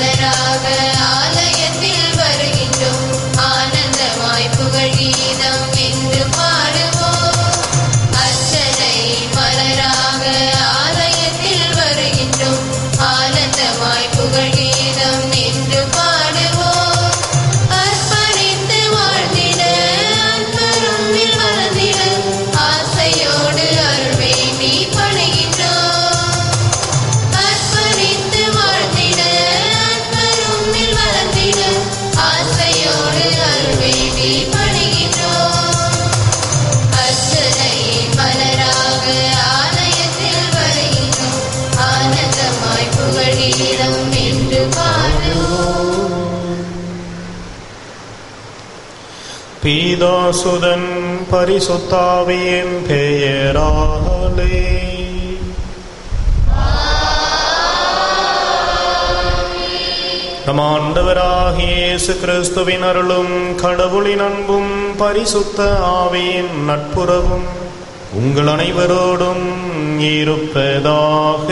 மலராக ஆலயத்தில் வருகின்றோம் ஆனந்தமாய் புகழ் கீதம் என்று பாடுவோம் அர்ச்சனை மலராக ஆலயத்தில் வருகின்றோம் ஆனந்தமாய் புகழ் கீதம் என்று பாடுவோம் அர்ப்பணித்து வாழ்ந்திட அன்பரும்மில் வளர்ந்திட ஆசையோடு அருள் வேண்டி பணிகின்றோம் அர்ப்பணித்து வாழ்ந்திட அன்பரும்மில் வளர்ந்திட ஆசையோடு அருள் வேண்டி பணிகின்றோம் அர்ச்சனை மலராக ஆலயத்தில் வருகின்றோம் ஆனந்தமாய் புகழீரம் என்று பாடுவோம் பீதாசுதன் பரிசுத்தாவியின் பெயராலே நம் ஆண்டவராகிய இயேசு கிறிஸ்துவின் அருளும் கடவுளின் அன்பும் பரிசுத்த ஆவியின் நட்புறவும் உங்கள் அனைவரோடும் இருப்பதாக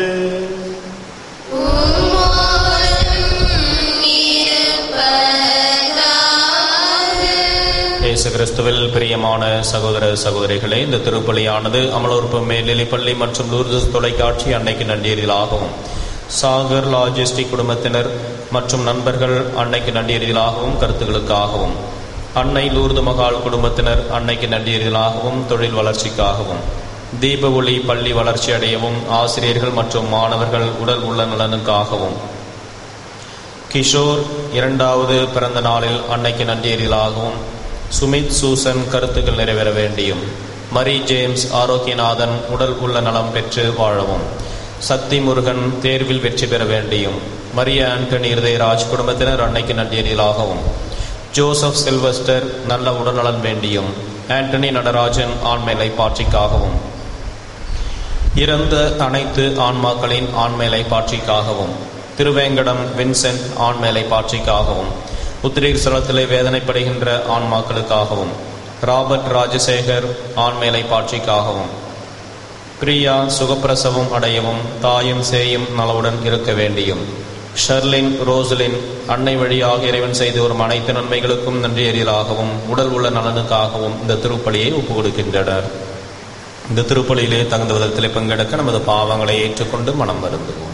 இயேசு கிறிஸ்துவில் பிரியமான சகோதர சகோதரிகளே இந்த திருப்பலியானது அமலோற்பு மேல்நிலைப்பள்ளி மற்றும் லூர்தஸ் தொலைக்காட்சி அன்னைக்கு நன்றீரிலாகவும் சாகர் லாஜிஸ்டிக் குடும்பத்தினர் மற்றும் நண்பர்கள் அன்னைக்கு நன்றீரிலாகவும் கருத்துக்களுக்காகவும் அன்னை லூர்து மகால் குடும்பத்தினர் அன்னைக்கு நன்றீரிலாகவும் தொழில் வளர்ச்சிக்காகவும் தீப ஒளி பள்ளி வளர்ச்சி அடையவும் ஆசிரியர்கள் மற்றும் மாணவர்கள் உடல் உள்ள நலனுக்காகவும் கிஷோர் இரண்டாவது பிறந்த நாளில் அன்னைக்கு நன்றியறியலாகவும் சுமித் சூசன் கருத்துக்கள் நிறைவேற வேண்டியும் மரி ஜேம்ஸ் ஆரோக்கியநாதன் உடல் உள்ள நலம் பெற்று வாழவும் சக்தி முருகன் தேர்வில் வெற்றி பெற வேண்டியும் மரிய ஆண்டனி இருதயராஜ் குடும்பத்தினர் அன்னைக்கு நன்றியறியலாகவும் ஜோசப் சில்வஸ்டர் நல்ல உடல்நலன் வேண்டியும் ஆண்டனி நடராஜன் ஆண்மைலை பாட்சிக்காகவும் இறந்த அனைத்து ஆன்மாக்களின் ஆண்மேலை பாட்சிக்காகவும் திருவேங்கடம் வின்சென்ட் ஆண்மேலை பாட்சிக்காகவும் உத்திரீர் சலத்திலே வேதனைப்படுகின்ற ஆன்மாக்களுக்காகவும் ராபர்ட் ராஜசேகர் ஆண்மேலை பாட்சிக்காகவும் பிரியா சுகப்பிரசவம் அடையவும் தாயும் சேயும் நலவுடன் இருக்க வேண்டியும் ஷர்லின் ரோசலின் அன்னை வழியாக இறைவன் செய்து வரும் அனைத்து நன்மைகளுக்கும் நன்றி அறியலாகவும் உடல் உள்ள நலனுக்காகவும் இந்த திருப்பலியை ஒப்புக் கொடுக்கின்றனர் இந்த திருப்பலியிலே தகுந்த விதத்திலே பங்கெடுக்க நமது பாவங்களை ஏற்றுக்கொண்டு மனம் வருந்துவோம்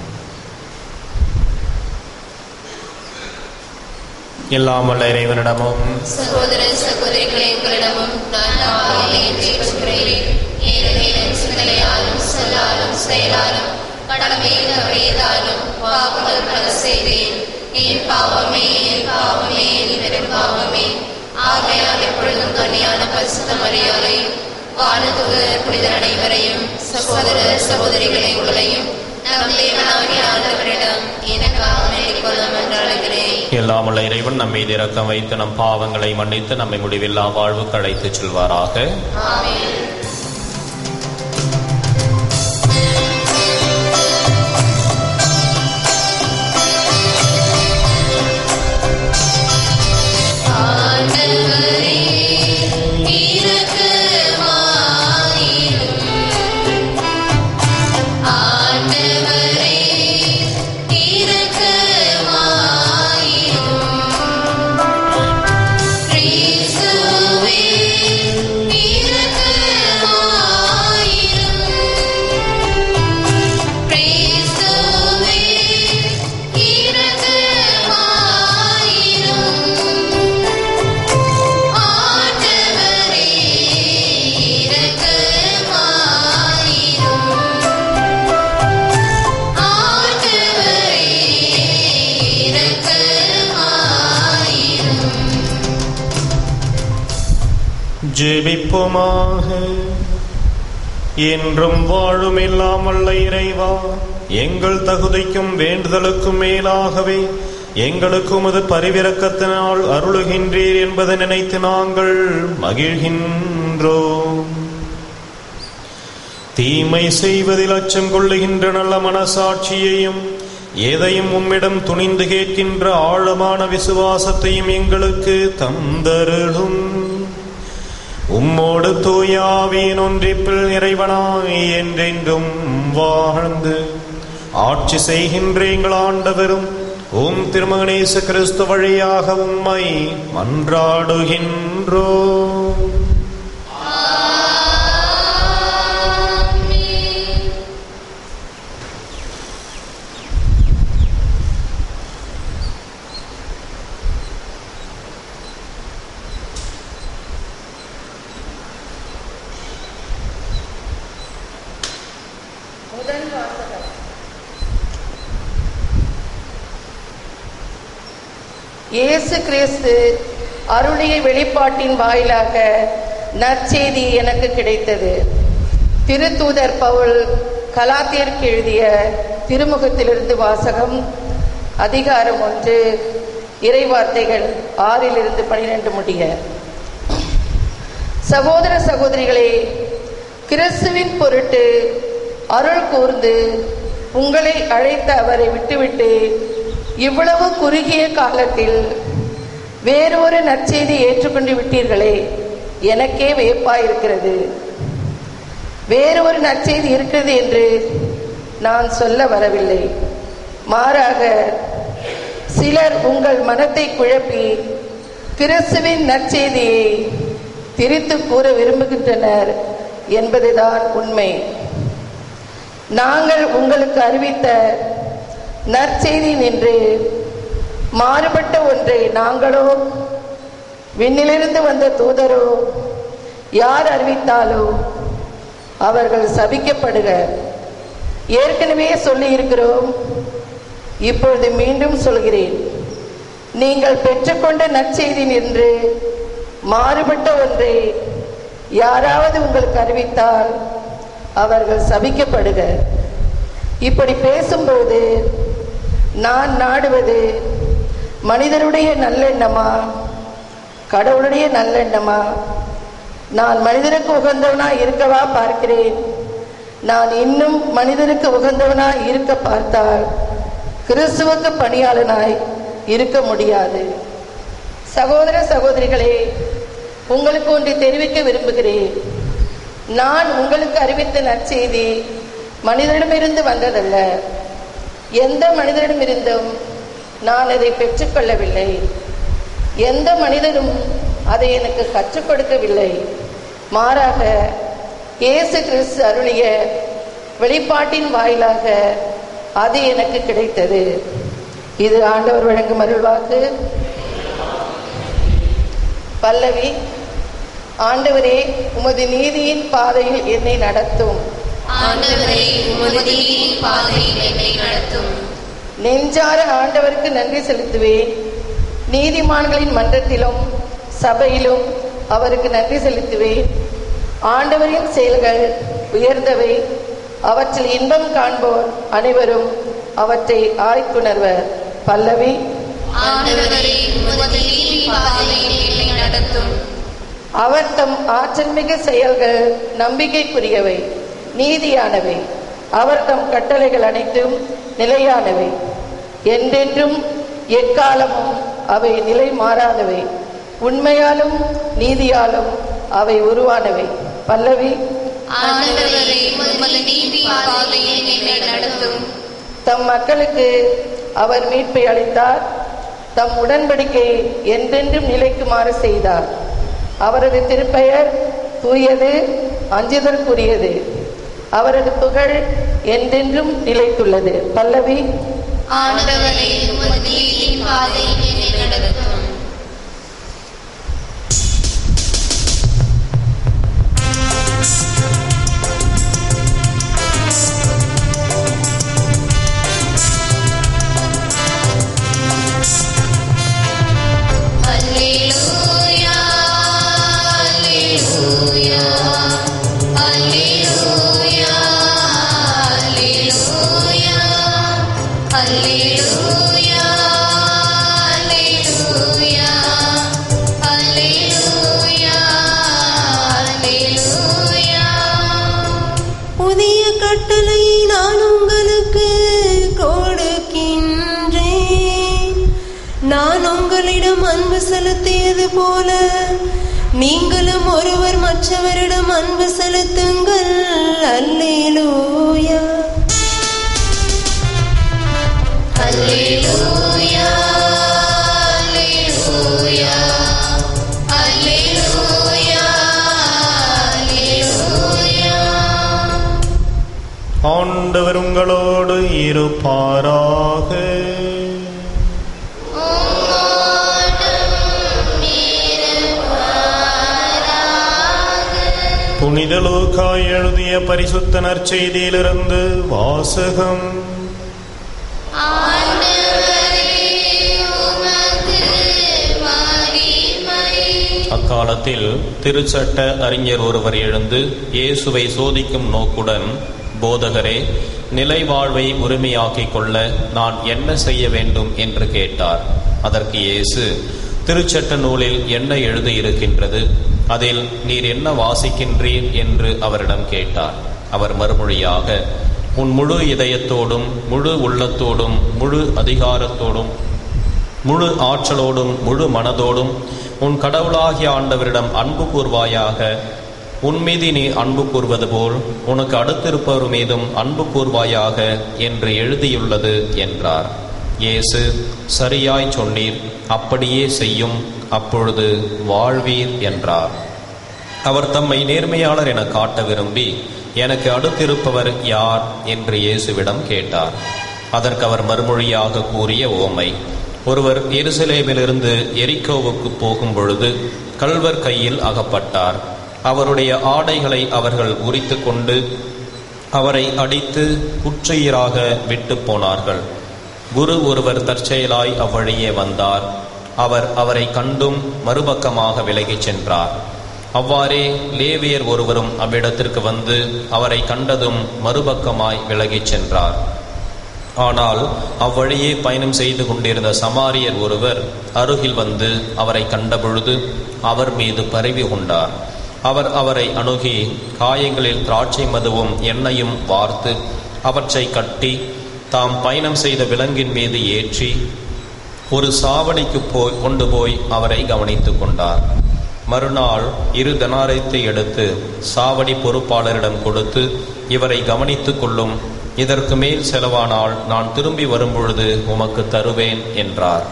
எல்லாம் வல்ல இறைவனிடமும் சகோதர சகோதரிகளே உங்களிடமும் நான் பாவங்களை ஏற்றுக்கொள்கிறேன் ஏனெனில் சிந்தனையாலும் சொல்லாலும் செயலாலும் கடமையில் தவறியதாலும் பாவங்கள் பல செய்தேன் என் பாவமே என் பாவமே என் பெரும் பாவமே ஆகையால் எப்பொழுதும் கன்னியான பரிசுத்த மரியாதை வானதுகர் புனித அனைவரையும் சகோதர சகோதரிகளை உங்களையும் நம் தேவனாகிய ஆண்டவரிடம் எனக்காக வேண்டிக் கொள்ளும் என்று அழைக்கிறேன் எல்லாம் உள்ள இறைவன் நம் மீது இரக்கம் வைத்து நம் பாவங்களை மன்னித்து நம்மை முடிவில்லா வாழ்வுக்கு அழைத்துச் செல்வாராக ஆமென் ஆண்டவரே இரக்கமாயிரும் ஆண்டவரே இரக்கமாயிரும் கிறிஸ்துவே இரக்கமாயிரும் கிறிஸ்துவே இரக்கமாயிரும் ஆண்டவரே இரக்கமாயிரும் ஆண்டவரே இரக்கமாயிரும் ஜெபிப்போமாக என்றும் வாழும் எல்லாம் வல்ல இறைவா எங்கள் தகுதிக்கும் வேண்டுதலுக்கும் மேலாகவே எங்களுக்கு உமது பரிவிரக்கத்தினால் அருளுகின்றீர் என்பதை நினைத்து நாங்கள் மகிழ்கின்றோம் தீமை செய்வதில் அச்சம் கொள்ளுகின்ற நல்ல மனசாட்சியையும் எதையும் உம்மிடம் துணிந்து கேட்கின்ற ஆழமான விசுவாசத்தையும் எங்களுக்கு தந்தருளும் உம்மோடு தூயாவியின் ஒன்றிப்பில் இறைவனாய் என்றென்றும் வாழ்ந்து ஆட்சி செய்கின்ற எங்கள் ஆண்டவரும் உம் திருமகனேச கிறிஸ்து வழியாக உம்மை மன்றாடுகின்றோ முதல் வாசகம் இயேசு கிறிஸ்து அருளிய வெளிப்பாட்டின் வாயிலாக நற்செய்தி எனக்கு கிடைத்தது திருத்தூதர் பவுல் கலாத்தியருக்கு எழுதிய திருமுகத்திலிருந்து வாசகம் அதிகாரம் ஒன்று இறைவார்த்தைகள் ஆறிலிருந்து பனிரெண்டு முடிய சகோதர சகோதரிகளே கிறிஸ்துவின் பொருட்டு அருள் கூர்ந்து உங்களை அழைத்த அவரை விட்டுவிட்டு இவ்வளவு குறுகிய காலத்தில் வேறொரு நற்செய்தி ஏற்றுக்கொண்டு விட்டீர்களே எனக்கே வியப்பாயிருக்கிறது வேறு ஒரு நற்செய்தி இருக்கிறது என்று நான் சொல்ல வரவில்லை மாறாக சிலர் உங்கள் மனத்தை குழப்பி கிறிஸ்துவின் நற்செய்தியை திரித்து கூற விரும்புகின்றனர் என்பதுதான் உண்மை நாங்கள் உங்களுக்கு அறிவித்த நற்செய்தி நின்று மாறுபட்ட ஒன்றை நாங்களோ விண்ணிலிருந்து வந்த தூதரோ யார் அறிவித்தாலோ அவர்கள் சபிக்கப்படுக ஏற்கனவே சொல்லி இருக்கிறோம் இப்பொழுது மீண்டும் சொல்கிறேன் நீங்கள் பெற்றுக்கொண்ட நற்செய்தி நின்று மாறுபட்ட ஒன்றை யாராவது உங்களுக்கு அறிவித்தால் அவர்கள் சபிக்கப்படுக இப்படி பேசும்போது நான் நாடுவது மனிதருடைய நல்லெண்ணமா கடவுளுடைய நல்லெண்ணமா நான் மனிதனுக்கு உகந்தவனா இருக்கவா பார்க்கிறேன் நான் இன்னும் மனிதனுக்கு உகந்தவனா இருக்க பார்த்தால் கிறிஸ்துவுக்கு பணியாளனாய் இருக்க முடியாது சகோதர சகோதரிகளே உங்களுக்கு ஒன்றை தெரிவிக்க விரும்புகிறேன் நான் உங்களுக்கு அறிவித்த நற்செய்தி மனிதனிடமிருந்து வந்ததல்ல எந்த மனிதனிடமிருந்தும் நான் அதை பெற்றுக்கொள்ளவில்லை எந்த மனிதனும் அதை எனக்கு கற்றுக் கொடுக்கவில்லை மாறாக இயேசு கிறிஸ்து அருளிய வெளிப்பாட்டின் வாயிலாக அது எனக்கு கிடைத்தது இது ஆண்டவர் வழங்கும் அருள்வாக்கு பல்லவி ஆண்டவரே உமது நீதியின் பாதையில் என்னை நடத்தும் ஆண்டவரே உமது நீதியின் பாதையில் என்னை நடத்தும் நெஞ்சார ஆண்டவருக்கு நன்றி செலுத்துவேன் நீதிமான்களின் மன்றத்திலும் சபையிலும் அவருக்கு நன்றி செலுத்துவேன் ஆண்டவரின் செயல்கள் உயர்ந்தவை அவற்றில் இன்பம் காண்போர் அனைவரும் அவற்றை ஆய்த்துணர்வர் பல்லவி ஆண்டவரே உமது நீதியின் பாதையில் என்னை நடத்தும் அவர் தம் ஆற்றல்மிகு செயல்கள் நம்பிக்கைக்குரியவை நீதியானவை அவர் தம் கட்டளைகள் அனைத்தும் நிலையானவை என்றென்றும் எக்காலமும் அவை நிலை மாறாதவை உண்மையாலும் நீதியாலும் அவை உருவானவை பல்லவி ஆண்டவரே உமது நீதியின் பாதையில் என்னை நடத்தும் தம் மக்களுக்கு அவர் மீட்பை அளித்தார் தம் உடன்படிக்கை என்றென்றும் நிலைக்குமாறு செய்தார் அவரது திருப்பெயர் தூயது அஞ்சுதற்குரியது அவரது புகழ் என்றென்றும் நிலைத்துள்ளது பல்லவி ஆண்டவரே உமது நீதியின் பாதையில் என்னை நடத்தும் அல்லேலூயா அல்லேலூயா அல்லேலூயா அல்லேலூயா அல்லேலூயா அல்லேலூயா அல்லேலூயா அல்லேலூயா புதிய கட்டளையை நான் உங்களுக்கு கொடுக்கின்றேன் நான் உங்களிடம் அன்பு செலுத்தியது போல நீங்களும் ஒருவர் மற்றவரிடம் அன்பு செலுத்துங்கள் அல்லேலூயா அல்லேலூயா அல்லேலூயா அல்லேலூயா அல்லேலூயா ஆண்டவர் உங்களோடு இருப்பாராக புனித லூக்காய் எழுதிய பரிசுத்த நற்செய்தியிலிருந்து வாசகம் அக்காலத்தில் திருச்சட்ட அறிஞர் ஒருவர் எழுந்து இயேசுவை சோதிக்கும் நோக்குடன் போதகரே நிலை வாழ்வை உரிமையாக்கிக் கொள்ள நான் என்ன செய்ய வேண்டும் என்று கேட்டார் அதற்கு இயேசு திருச்சட்ட நூலில் என்ன எழுதியிருக்கின்றது அதில் நீர் என்ன வாசிக்கின்றீர் என்று அவரிடம் கேட்டார் அவர் மறுமொழியாக உன் முழு இதயத்தோடும் முழு உள்ளத்தோடும் முழு அதிகாரத்தோடும் முழு ஆற்றலோடும் முழு மனதோடும் உன் கடவுளாகிய ஆண்டவரிடம் அன்பு கூர்வாயாக உன் மீது நீ அன்பு கூர்வது போல் உனக்கு அடுத்திருப்பவர் மீதும் அன்பு கூர்வாயாக என்று எழுதியுள்ளது என்றார் இயேசு சரியாய் சொன்னீர் அப்படியே செய்யும் அப்பொழுது வாழ்வீர் என்றார் அவர் தம்மை நேர்மையாளர் என காட்ட விரும்பி எனக்கு அடுத்திருப்பவர் யார் என்று இயேசுவிடம் கேட்டார் அதற்கு அவர் மறுமொழியாக கூறிய ஓமை ஒருவர் எருசலேமிலிருந்து எரிக்கோவுக்கு போகும் பொழுது கல்வர் கையில் அகப்பட்டார் அவருடைய ஆடைகளை அவர்கள் உரித்து கொண்டு அவரை அடித்து குற்றுயிராக விட்டு போனார்கள் குரு ஒருவர் தற்செயலாய் அவ்வழியே வந்தார் அவர் அவரை கண்டும் மறுபக்கமாக விலகிச் சென்றார் அவ்வாறே லேவியர் ஒருவரும் அவ்விடத்திற்கு வந்து அவரை கண்டதும் மறுபக்கமாய் விலகிச் சென்றார் ஆனால் அவ்வழியே பயணம் செய்து கொண்டிருந்த சமாரியர் ஒருவர் அருகில் வந்து அவரை கண்டபொழுது அவர் மீது பரவி கொண்டார் அவர் அவரை அணுகி காயங்களில் திராட்சை மதுவும் எண்ணெயும் வார்த்து அவற்றை கட்டி தாம் பயணம் செய்த விலங்கின் மீது ஏற்றி ஒரு சாவடிக்கு போய் கொண்டு போய் அவரை கவனித்துக் கொண்டார் மறுநாள் இரு தனாரத்தை எடுத்து சாவடி பொறுப்பாளரிடம் கொடுத்து இவரை கவனித்துக் கொள்ளும் இதற்கு மேல் செலவானால் நான் திரும்பி வரும்பொழுது உமக்கு தருவேன் என்றார்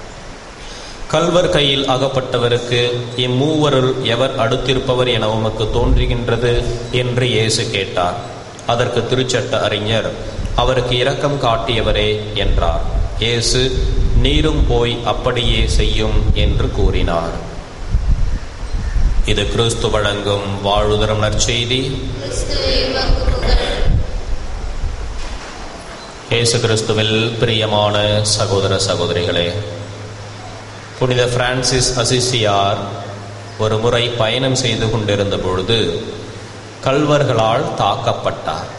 கல்வர் கையில் அகப்பட்டவருக்கு இம்மூவருள் எவர் அடுத்திருப்பவர் என உமக்கு தோன்றுகின்றது என்று இயேசு கேட்டார் அதற்கு திருச்சட்ட அறிஞர் அவருக்கு இரக்கம் காட்டியவரே என்றார் இயேசு நீரும் போய் அப்படியே செய்யும் என்று கூறினார் இது கிறிஸ்து வழங்கும் வாழ்வுதரும் நற்செய்தி இயேசு கிறிஸ்துவில் பிரியமான சகோதர சகோதரிகளே புனித பிரான்சிஸ் அசிசியார் ஒரு முறை பயணம் செய்து கொண்டிருந்த பொழுது கல்வர்களால் தாக்கப்பட்டார்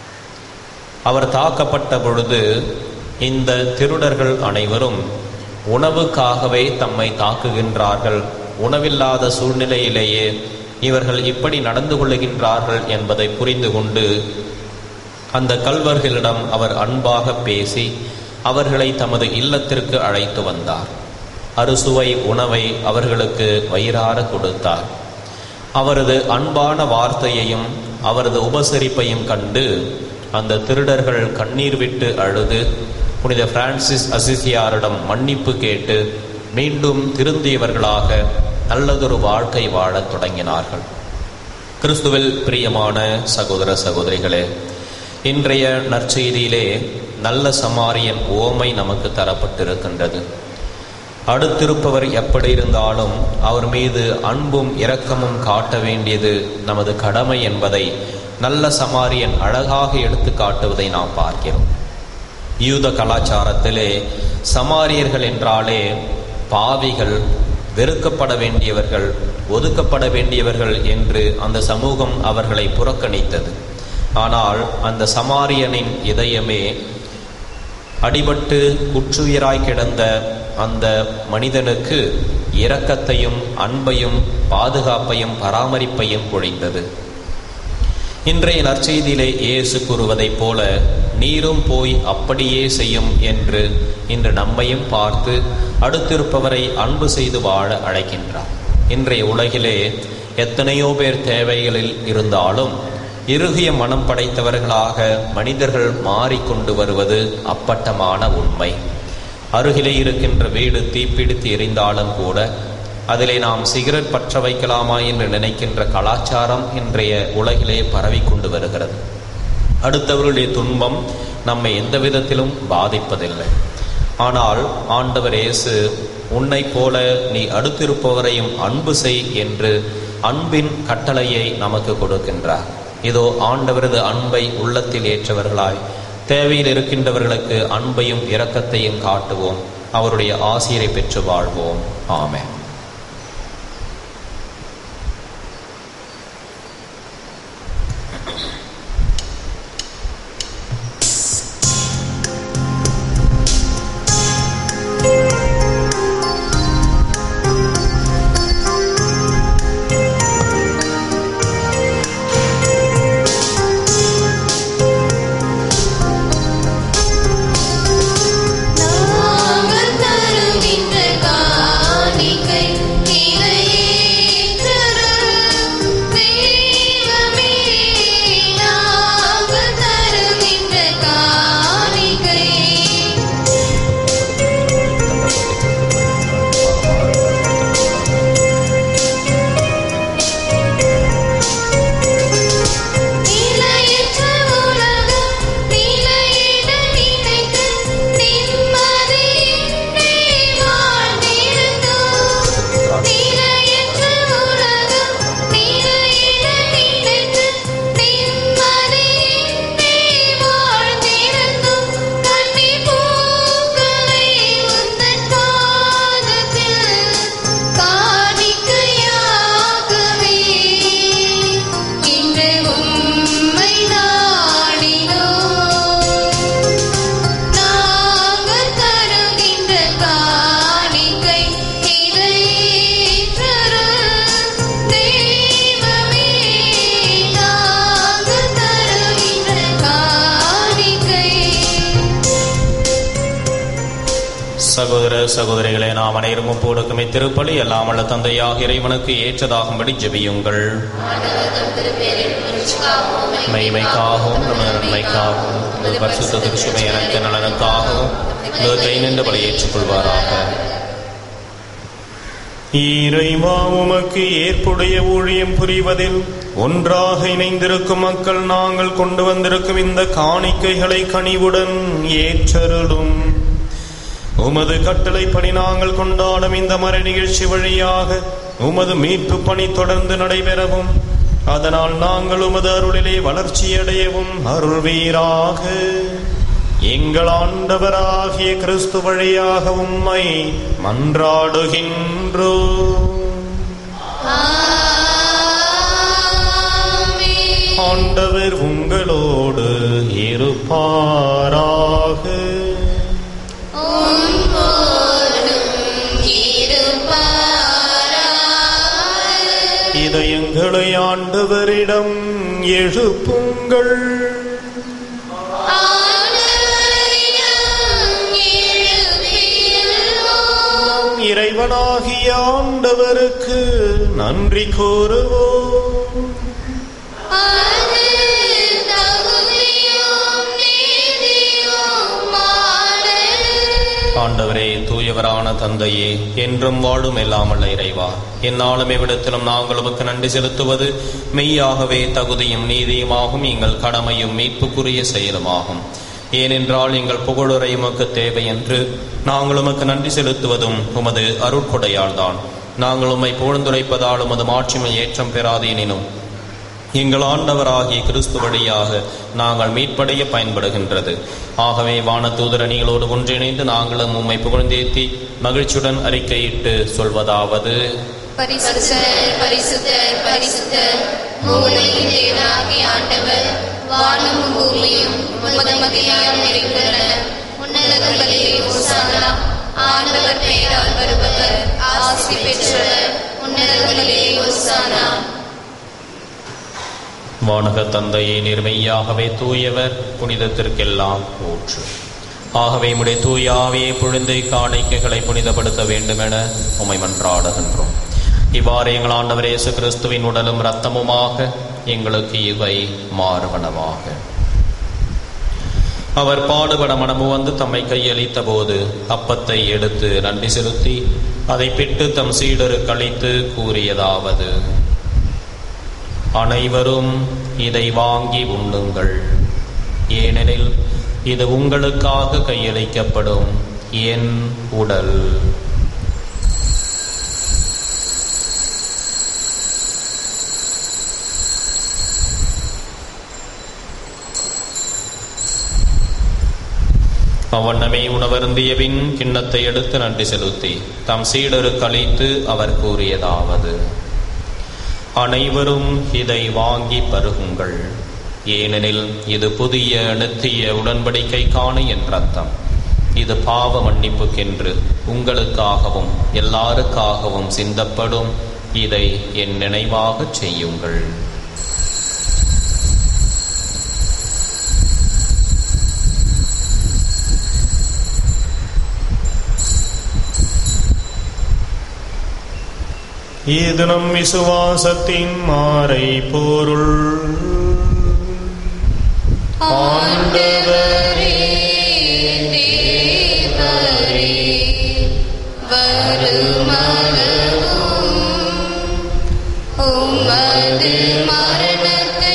அவர் தாக்கப்பட்ட பொழுது இந்த திருடர்கள் அனைவரும் உணவுக்காகவே தம்மை தாக்குகின்றார்கள் உணவில்லாத சூழ்நிலையிலேயே இவர்கள் இப்படி நடந்து கொள்ளுகின்றார்கள் என்பதை புரிந்து கொண்டு அந்த கல்வர்களிடம் அவர் அன்பாக பேசி அவர்களை தமது இல்லத்திற்கு அழைத்து வந்தார் அறுசுவை உணவை அவர்களுக்கு வயிறார கொடுத்தார் அவரது அன்பான வார்த்தையையும் அவரது உபசரிப்பையும் கண்டு அந்த திருடர்கள் கண்ணீர் விட்டு அழுது புனித பிரான்சிஸ் அசிசியாரிடம் மன்னிப்பு கேட்டு மீண்டும் திருந்தியவர்களாக நல்லதொரு வாழ்க்கை வாழத் தொடங்கினார்கள் கிறிஸ்துவில் பிரியமான சகோதர சகோதரிகளே இன்றைய நற்செய்தியிலே நல்ல சமாரியன் ஓமை நமக்கு தரப்பட்டிருக்கின்றது அடுத்திருப்பவர் எப்படி இருந்தாலும் அவர் மீது அன்பும் இரக்கமும் காட்ட வேண்டியது நமது கடமை என்பதை நல்ல சமாரியன் அழகாக எடுத்து காட்டுவதை நாம் பார்க்கிறோம் யூத கலாச்சாரத்திலே சமாரியர்கள் என்றாலே பாவிகள் வெறுக்கப்பட வேண்டியவர்கள் ஒதுக்கப்பட வேண்டியவர்கள் என்று அந்த சமூகம் அவர்களை புறக்கணித்தது ஆனால் அந்த சமாரியனின் இதயமே அடிபட்டு குற்றுயிராய் கிடந்த அந்த மனிதனுக்கு இரக்கத்தையும் அன்பையும் பாதுகாப்பையும் பராமரிப்பையும் பொழிந்தது இன்றைய நற்செய்தியிலே இயேசு கூறுவதைப் போல நீரும் போய் அப்படியே செய்யும் என்று இன்று நம்மையும் பார்த்து அடுத்திருப்பவரை அன்பு செய்து வாழ அழைக்கின்றார் இன்றைய உலகிலே எத்தனையோ பேர் தேவைகளில் இருந்தாலும் இறுகிய மனம் படைத்தவர்களாக மனிதர்கள் மாறிக்கொண்டு வருவது அப்பட்டமான உண்மை அருகிலே இருக்கின்ற வீடு தீப்பிடித்து எரிந்தாலும் கூட அதிலே நாம் சிகரெட் பற்ற வைக்கலாமா என்று நினைக்கின்ற கலாச்சாரம் இன்றைய உலகிலே பரவிக்கொண்டு வருகிறது அடுத்தவர்களுடைய துன்பம் நம்மை எந்த விதத்திலும் பாதிப்பதில்லை ஆனால் ஆண்டவர் இயேசு உன்னைப் போல நீ அடுத்திருப்பவரையும் அன்பு செய் என்று அன்பின் கட்டளையை நமக்கு கொடுக்கின்றார் இதோ ஆண்டவரது அன்பை உள்ளத்தில் ஏற்றவர்களாய் தேவையில் இருக்கின்றவர்களுக்கு அன்பையும் இரக்கத்தையும் காட்டுவோம் அவருடைய ஆசிரியரை பெற்று வாழ்வோம் ஆமென் நாங்கள் தருகின்ற காணிக்கை தெய்வமே நாங்கள் தருகின்ற காணிக்கை நிலையற்ற உலகம் நிலையிட நினைத்து நிம்மதியின்றி வாழ்ந்திருந்தோம். நிலையற்ற உலகம் நிலையிட நினைத்து நிம்மதியின்றி வாழ்ந்திருந்தோம். கண்ணீர் பூக்களை உந்தன் பாதத்தில் காணிக்கையாகவே இன்று உம்மை நாடினோம். நாங்கள் தருகின்ற காணிக்கை இதை ஏற்றருள். தெய்வமே, நாங்கள் தருகின்ற காணிக்கை சகோதர சகோதரிகளே நாம் அனைவரும் ஒப்புக்கொடுக்கும் இத்திருப்பலி எல்லாம் வல்ல தந்தையாக இறைவனுக்கு ஏற்றதாகும்படி ஜெபியுங்கள் மெய்மைக்காகவும் நமது நன்மைக்காகவும் நமது பரிசுத்த திருச்சுமை எனக்கு நலனுக்காகவும் கை நின்று பலி ஏற்றுக்கொள்வாராக இறைவா உமக்கு ஏற்புடைய ஊழியம் புரிவதில் ஒன்றாக இணைந்திருக்கும் மக்கள் நாங்கள் கொண்டு வந்திருக்கும் இந்த காணிக்கைகளை கனிவுடன் ஏற்றருளும் உமது கட்டளைப்படி நாங்கள் கொண்டாடும் இந்த மர நிகழ்ச்சி வழியாக உமது மீட்பு பணி தொடர்ந்து நடைபெறவும் அதனால் நாங்கள் உமது அருளிலே வளர்ச்சியடையவும் அருள்வீராக எங்கள் ஆண்டவராகிய கிறிஸ்து வழியாக உம்மை மன்றாடுகின்றோ ஆமென். ஆண்டவர் உங்களோடு இருப்பாராக உம்மோடும் இருப்பாராக. இதயங்களை ஆண்டவரிடம் எழுப்புங்கள் ஆண்டவரிடம் எழுப்பியுள்ளோம். இறைவனாகிய ஆண்டவருக்கு நன்றி கூறுவோம் அது தகுதியும் நீதியுமானது. ஆண்டவரே தூயவரான தந்தையே என்றும் வாழும் எல்லாமல்ல இறைவா எந்நாளும் எவ்விடத்திலும் நாங்கள் உமக்கு நன்றி செலுத்துவது மெய்யாகவே தகுதியும் நீதியுமாகும் எங்கள் கடமையும் மீட்புக்குரிய செயலுமாகும் ஏனென்றால் எங்கள் புகழுரை உமக்கு தேவை என்று நாங்கள் உமக்கு நன்றி செலுத்துவதும் உமது அருட்கொடையால் தான் நாங்கள் உம்மை புகழ்ந்துரைப்பதால் உமது மாட்சிமை ஏற்றம் பெறாதேனினும் எங்கள் ஆண்டவராகிய கிறிஸ்து வழியாக நாங்கள் மீட்படைய பயன்படுகின்றது ஆகவே வான தூதரணிகளோடு ஒன்றிணைந்து நாங்களும் உம்மை புகழ்ந்தேத்தி மகிழ்ச்சியுடன் அறிக்கையிட்டு சொல்வதாவது பரிசுத்தர் பரிசுத்தர் பரிசுத்தர் மூலையின் தேவனாகிய ஆண்டவர் வானமும் பூமியும் உமது மகிமையால் நிறைந்துள்ளன உன்னதங்களிலே ஓசானா ஆண்டவர் பெயரால் வருபவர் ஆசி பெற்றவர் உன்னதங்களிலே ஓசானா வானக தந்தையே நிர்மையாகவே தூயவர் புனிதத்திற்கெல்லாம் ஊற்று ஆகவே உம்முடைய தூய ஆவியை பொழுந்தை காணிக்கைகளை புனிதப்படுத்த வேண்டுமென உம்மை மன்றாடுகின்றோம் இவ்வாறு எங்கள் ஆண்டவர் இயேசு கிறிஸ்துவின் உடலும் இரத்தமுமாக எங்களுக்கு இவை மாறுவனவாக அவர் பாடுபட மனமு வந்து தம்மை கையளித்த போது அப்பத்தை எடுத்து நன்றி செலுத்தி அதை பிட்டு தம் சீடருக்கு அளித்து கூறியதாவது அனைவரும் இதை வாங்கி உண்ணுங்கள் ஏனெனில் இது உங்களுக்காக கையளிக்கப்படும் என் உடல் அவ்வண்ணமே உணவருந்திய பின் கிண்ணத்தை எடுத்து நன்றி செலுத்தி தம் சீடருக்கு அளித்து அவர் கூறியதாவது அனைவரும் இதை வாங்கி பருகுங்கள் ஏனெனில் இது புதிய நித்திய உடன்படிக்கைக்கான என் ரத்தம் இது பாவ மன்னிப்புக்கென்று உங்களுக்காகவும் எல்லாருக்காகவும் சிந்தப்படும் இதை என் நினைவாகச் செய்யுங்கள் இது நம் விசுவாசத்தின் மாறை பொருள் ஆண்டவரே தேவரே வருமளவும் உமது மரணத்தை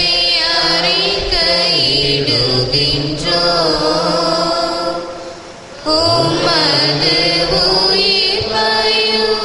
அறிக்கையிடுகின்றோ உமது உயிர்ப்பையும்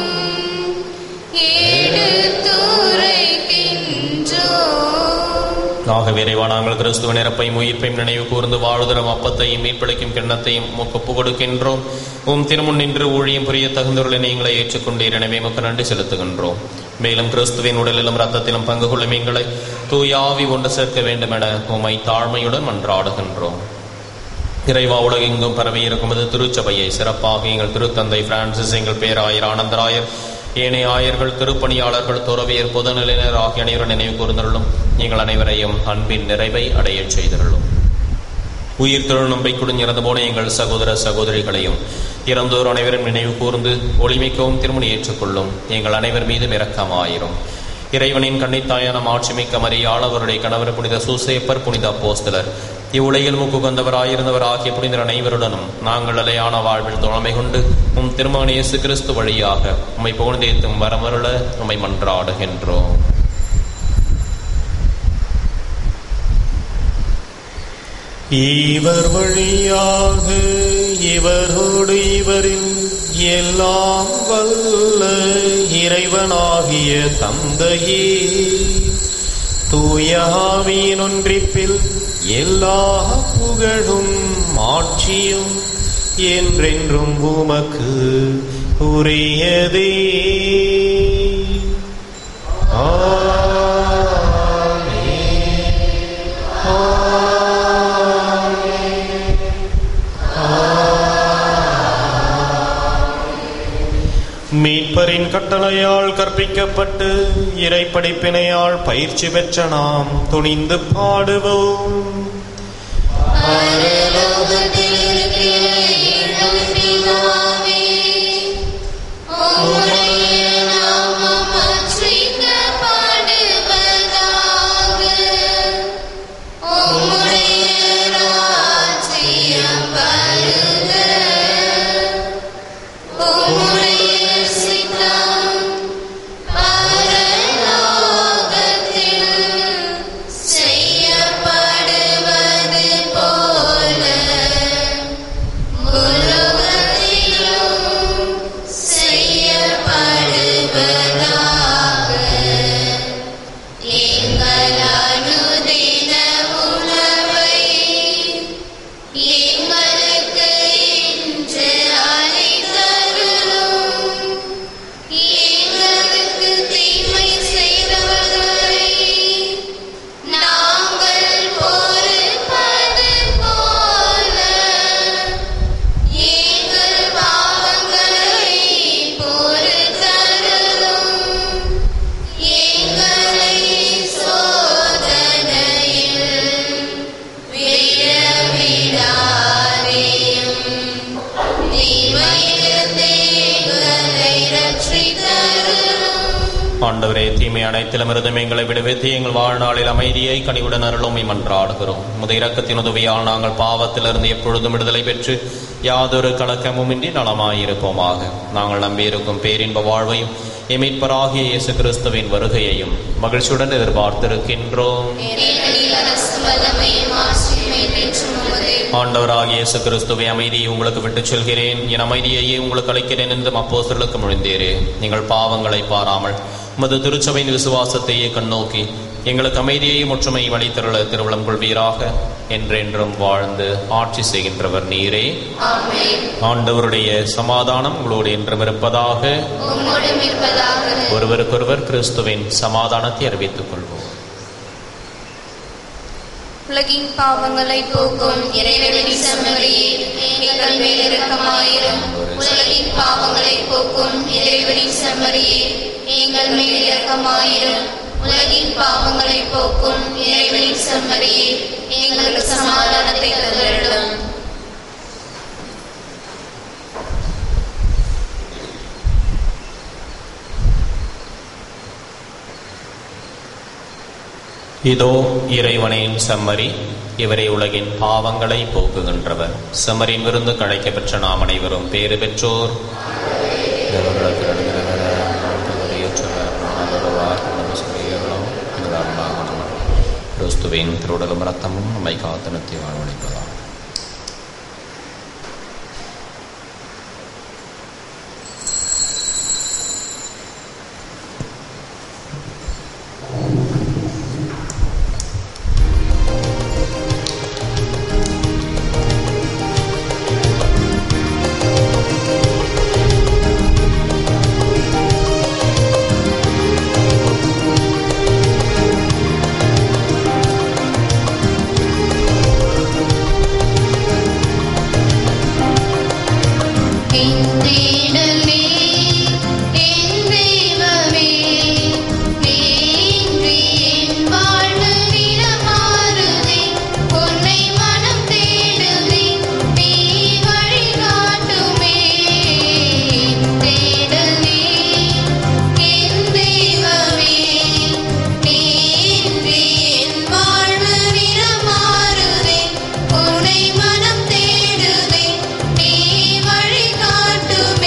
எடுத்துரைக்கின்றோ ஆகவே இறைவா நாங்கள் கிறிஸ்துவ நிரப்பையும் உயிர்ப்பையும் நினைவு கூர்ந்து வாழ்தரும் அப்பத்தையும் மீட்பிழைக்கும் கிண்ணத்தையும் முக்கப்பு கொடுக்கின்றோம் உம் திருமுன் நின்று ஊழியம் புரிய தகுந்தவர்களை நீங்களை ஏற்றுக்கொண்டீர் எனவே முக்க நன்றி செலுத்துகின்றோம் மேலும் கிறிஸ்துவின் உடலிலும் ரத்தத்திலும் பங்கு கொள்ளும் எங்களை தூயாவி ஒன்று சேர்க்க வேண்டும் என உமை தாழ்மையுடன் மன்றாடுகின்றோம் இறைவா உலகெங்கும் பரவி இருக்கும்போது திருச்சபையை சிறப்பாக எங்கள் திருத்தந்தை பிரான்சிஸ் எங்கள் பேராயர் ஆனந்தராயர் ஏனைய ஆயர்கள் திருப்பணியாளர்கள் துறவியர் பொதுநிலையினர் ஆகிய அனைவரும் நினைவு கூர்ந்தருளும் எங்கள் அனைவரையும் அன்பின் நிறைவை அடையச் செய்தருளும் உயிர் திருநம்பைக்குடன் இறந்து போன எங்கள் சகோதர சகோதரிகளையும் இறந்தோர் அனைவரும் நினைவு கூர்ந்து ஒளிமிக்கவும் திருமணி ஏற்றுக்கொள்ளும் எங்கள் அனைவர் மீதும் இரக்கமாயிரும் இறைவனின் கன்னித்தாயான மாட்சிமிக்க மரியாள் அவருடைய கணவர் புனித சூசேப்பர் புனித அப்போஸ்தலர் இவ்வுலகில் முக்குகந்தவராயிருந்தவர் ஆகிய புனிதர் அனைவருடனும் நாங்கள் நிலையான வாழ்வில் துணமை கொண்டு உம் திருமகன் இயேசு கிறிஸ்து வழியாக உம்மை புகழ்ந்தேத்தும் வரமருள உம்மை மன்றாடுகின்றோம் இவர் வழியாக இவரோடு இவரில் எல்லாம் வல்ல இறைவனாகிய தந்தையே தூயாவியின் ஒன்றிப்பில் எல்லா புகழும் ஆட்சியும் என்றென்றும் உமக்கு உரியதே மீட்பரின் கட்டளையால் கற்பிக்கப்பட்டு இறைப்படிப்பினையால் பயிற்சி பெற்ற நாம் துணிந்து பாடுவோம் பரலோகத்தில் இருக்கிற எங்கள் பிதாவே, உம்முடைய நாமம் அர்ச்சிக்கப்படுவதாக. உம்முடைய ராஜ்யம் வருக. உம்முடைய சித்தம் பரலோகத்தில் செய்யப்படுவது போல உலகத்திலும் செய்யப்படுவதாக எங்கள் அனுதின உணவை எங்களுக்கு இன்று அளித்தருளும் ஆண்டவரே தீமை அனைத்திலும் இருந்தும் எங்களை விடுவித்து எங்கள் வாழ்நாளில் அமைதியை கனிவுடன் அருளும் மன்றாடுகிறோம் முத இரக்கத்தின் உதவியால் நாங்கள் பாவத்திலிருந்து எப்பொழுதும் விடுதலை பெற்று யாதொரு கலக்கமுமின்றி நலமாயிருப்போமாக நாங்கள் நம்பியிருக்கும் பேரின்ப வாழ்வையும் எமீட்பராகிய இயேசு கிறிஸ்துவின் வருகையையும் மகிழ்ச்சியுடன் எதிர்பார்த்திருக்கின்றோம் ஏனெனில் அரசு வல்லமையும் ஆட்சியும் என்றென்றும் உமதே. ஆண்டவராகிய இயேசு கிறிஸ்துவை அமைதியை உங்களுக்கு விட்டுச் செல்கிறேன் என் அமைதியையே உங்களுக்கு அளிக்கிறேன் என்று அப்போஸ்தலருக்கு மொழிந்தீரே நீங்கள் பாவங்களை பாராமல் உமது திருச்சபையின் விசுவாசத்தையே கண்ணோக்கி எங்களுக்கு அமைதியையும் ஒற்றுமையும் அளித்தருள திருவிழம் கொள்வீராக என்றென்றும் வாழ்ந்து ஆட்சி செய்கின்றவர் நீரே ஆமென். ஆண்டவருடைய சமாதானம் உங்களோடு என்றும் இருப்பதாக உம்மோடும் இருப்பதாக ஒருவருக்கொருவர் கிறிஸ்துவின் சமாதானத்தை அறிவித்துக் கொள்வோம் உலகின் பாவங்களை போக்கும் இறைவனின் செம்மறியே எங்கள் மேல் இரக்கமாயிரும் உலகின் பாவங்களை போக்கும் இறைவனின் செம்மறியே எங்கள் மேல் இரக்கமாயிரும் உலகின் பாவங்களை போக்கும் இறைவனின் செம்மறியே எங்களுக்கு சமாதானத்தை தந்தருளும் இதோ இறைவனின் செம்மறி இவரே உலகின் பாவங்களை போக்குகின்றவர் செம்மறின் விருந்து கழைக்க பெற்ற நாம் அனைவரும் பேறு பெற்றோர் தேவர்களுக்கு நடுகிறவர், தகுதியற்றவர், ஆதரவார், நமது சிறியர்களும், இதுதான்மாக நம்ம கிறிஸ்துவின் திருடலும் ரத்தமும் நம்மை காத்து நித்திய வாழ்வளிப்பதாம் தேடலே என் தெய்வமே நீன்றி என் வாழ்வு நிறமாறுதே உன்னை மனம் தேடுதே நீ வழி காட்டுமே தேடலே என் தெய்வமே நீன்றி என் வாழ்வு நிறமாறுதே உன்னை மனம் தேடுதே நீ வழி காட்டுமே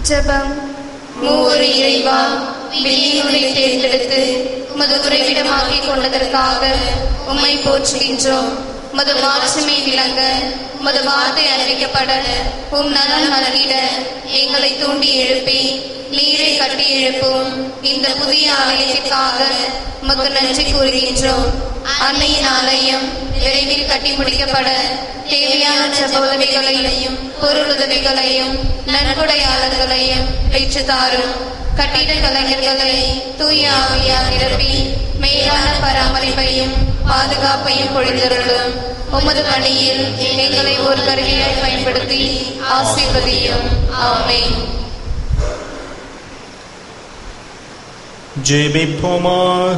ஜெபம் மூவொரு இறைவா வெளியூரை தேர்ந்தெடுத்து உமது உறைவிடமாக்கிக் கொண்டதற்காக உம்மை போற்றுகின்றோம் உமது மாட்சிமை விளங்க உமது வார்த்தை அறிவிக்கப்பட உம் நலன் மலரிட எங்களை தூண்டி எழுப்பி நீரை கட்டி எழுப்பும் இந்த புதிய ஆலயத்திற்காக உமக்கு நன்றி கூறுகின்றோம் அன்னையின் ஆலயம் விரைவில் கட்டி முடிக்கப்பட தேவையான ஜப உதவிகளையும் பொருள் உதவிகளையும் நன்கொடையாளர்களையும் பெற்று தாரும் கட்டிட கலைஞர்களை தூய ஆவியால் நிரப்பி மேலான பராமரிப்பையும் பாதுகாப்பையும் பொழிந்தருளும் உமது பணியில் எங்களை ஒரு கருவியாய் பயன்படுத்தி ஆசீர்வதியும் ஆமென் ஜெபிப்போமாக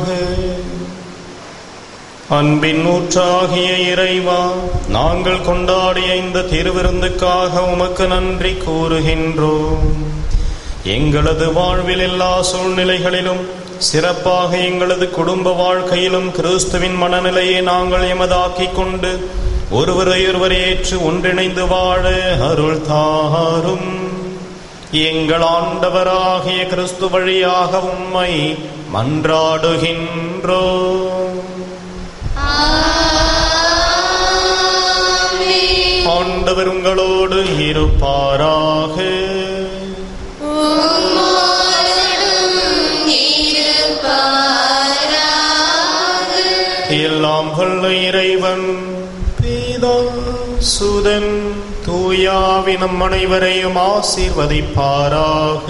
அன்பின் ஊற்றாகிய இறைவா நாங்கள் கொண்டாடிய இந்த திருவிருந்துக்காக உமக்கு நன்றி கூறுகின்றோம் எங்களது வாழ்வில் எல்லா சூழ்நிலைகளிலும் சிறப்பாக எங்களது குடும்ப வாழ்க்கையிலும் கிறிஸ்துவின் மனநிலையை நாங்கள் எமதாக்கிக் கொண்டு ஒருவரையொருவர் ஏற்று ஒன்றிணைந்து வாழ அருள் தாரும் எங்கள் ஆண்டவராகிய கிறிஸ்து வழியாக உம்மை மன்றாடுகின்றோம் ஆண்டவர் உங்களோடு இருப்பாராக எல்லாம் வல்ல இறைவன் பீதா சுதன் தூயாவினம் அனைவரையும் ஆசீர்வதிப்பாராக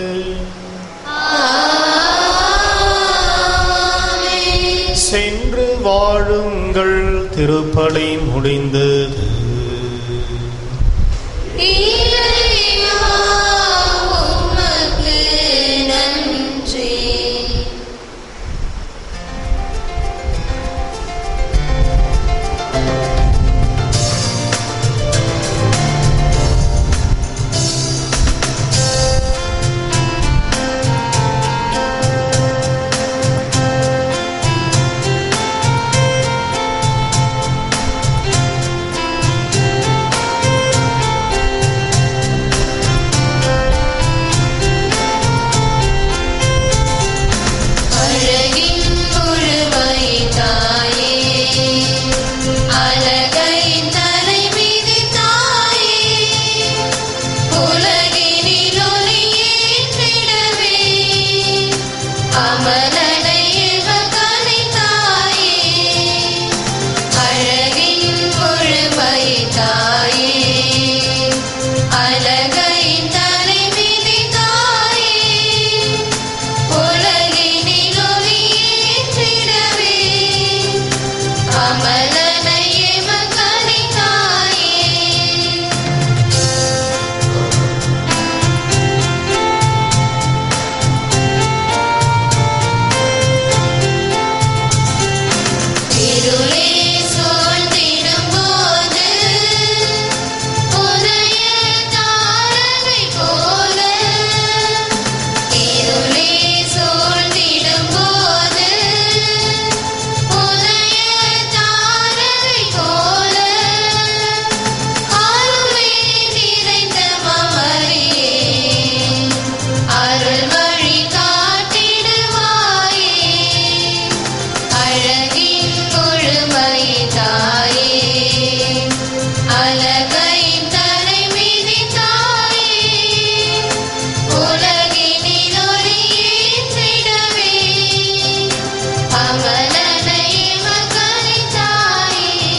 சென்று வாழுங்கள் திருப்பலி முடிந்தது அழகின் முழுமை தாயே அழகையின் தலைவிதி தாயே உலகினில் ஒளியேற்றிடவே அமலனைய கனி தாயே அழகின் முழுமை தாயே அழகையின் தலைவிதி தாயே உலகினில் ஒளியேற்றிடவே அமலனையே மகனி தாயே இருளே சூழ்ந்திடும் போது உதய தாரகை போல இருளே சூழ்ந்திடும் போது உதய தாரகை போல அருளே நிறைந்த மமரியே அருள் வழி காட்டிடுவாயே அழகின் முழுமை தாயே அழகையின் தலைவிதி தாயே உலகினில் ஒளியேற்றிடவே அமலனை மகனி தாயே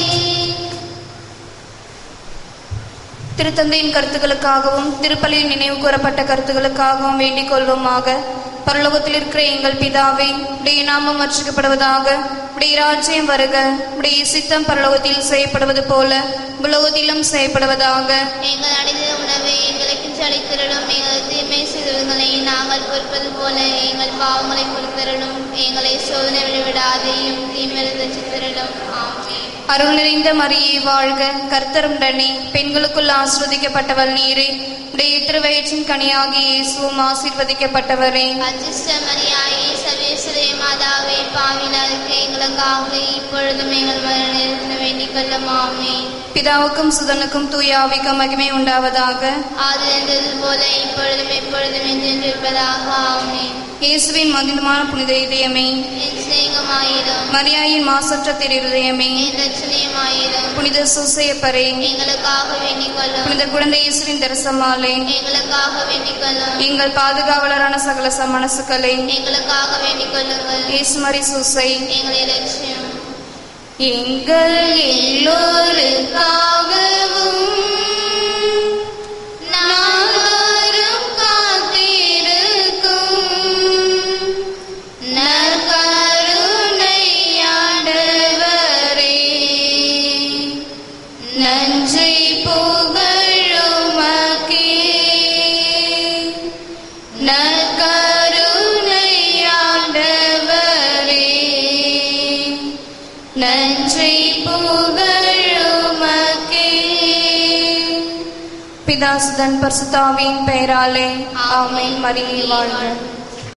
திருத்தந்தையின் கருத்துக்களுக்காகவும் திருப்பலியில் நினைவு கூறப்பட்ட கருத்துக்களுக்காகவும் வேண்டிக் கொள்வோமாக பரலோகத்தில் இருக்கிற எங்கள் பிதாவே உடைய நாமம் அர்ச்சிக்கப்படுவதாக உடைய ராஜ்யம் வருக உடைய சித்தம் பரலோகத்தில் செய்யப்படுவது போல உலகத்திலும் செய்யப்படுவதாக எங்கள் அடைந்த உணவை எங்களுக்கு அளித்திரளும் எங்கள் தீமை செய்தவர்களை நாங்கள் பொறுப்பது போல எங்கள் பாவங்களை பொறுத்தரலும் எங்களை சோதனை விடாதையும் தீமிருந்த சித்திரலும் ஆமென் அருள் நிறைந்த மரியே வாழ்க கர்த்தருடனே பெண்களுக்குள் ஆசிர்வதிக்கப்பட்டவள் நீரே உடைய திருவயிற்றின் கனியாகி இயேசுவும் ஆசீர்வதிக்கப்பட்டவரே அஜிஷ்ட மரியாயே சர்வேச இயேசுவே மாதாவே பாவிலாருக்கு எங்களுக்காக இப்பொழுதும் எங்கள் மரண நேரத்தில் வேண்டிக் கொள்ளும் ஆமென் பிதாவுக்கும் சுதனுக்கும் தூய ஆவிக்கும் மகிமை உண்டாவதாக அது இருந்தது போல இப்பொழுதும் எப்பொழுதும் என்றிருப்பதாக ஆமென் இயேசுவின் மதிதமான புனித இதயமே என் சிநேகமாயிரும் மரியாயின் மாசற்ற திரு இதயமே என் ரட்சணியமாயிரும் புனித சூசையப்பரே எங்களுக்காக வேண்டிக் கொள்ளும் புனித குழந்தை இயேசுவின் தரிசமாலே எங்களுக்காக வேண்டிக் கொள்ளும் எங்கள் பாதுகாவலரான சகல மனசுக்களை எங்களுக்காக வேண்டிக் கொள்ளுங்கள் இயேசுமரி சூசை எங்களை லட்சியம் எங்கள் எல்லோருக்காகவும் நாள்தோறும் காத்திருக்கும் நற்கருணையாண்டவரே, நன்றி புகழுமக்கே நற்கருணையாண்டவரே, நன்றி புகழுமக்கே பிதாசுதன் பரிசுத்தாவின் பெயராலே ஆமென் மரியை வாழ்க